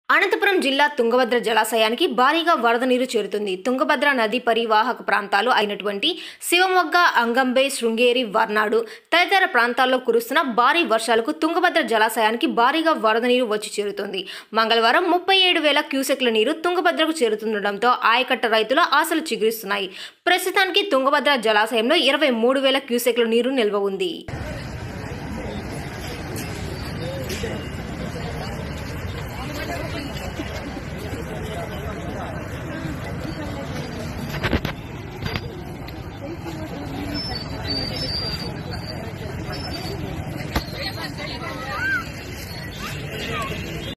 అనంతపురం జిల్లా తుంగభద్ర జలాశయానికి భారీగా వరద నీరు చేరుతుంది తుంగభద్ర నది పరివాహక ప్రాంతాలు అయినటువంటి శివమొగ్గ అంగంబే శృంగేరి వర్నాడు తదితర ప్రాంతాల్లో కురుస్తున్న భారీ వర్షాలకు తుంగభద్ర జలాశయానికి భారీగా వరద నీరు వచ్చి చేరుతుంది మంగళవారం ముప్పై ఏడు వేల క్యూసెక్ల నీరు తుంగభద్రకు చేరుతుండటంతో ఆయకట్ట రైతుల ఆశలు చిగురిస్తున్నాయి ప్రస్తుతానికి తుంగభద్ర జలాశయంలో ఇరవై మూడు వేల క్యూసెక్ల నీరు నిల్వ ఉంది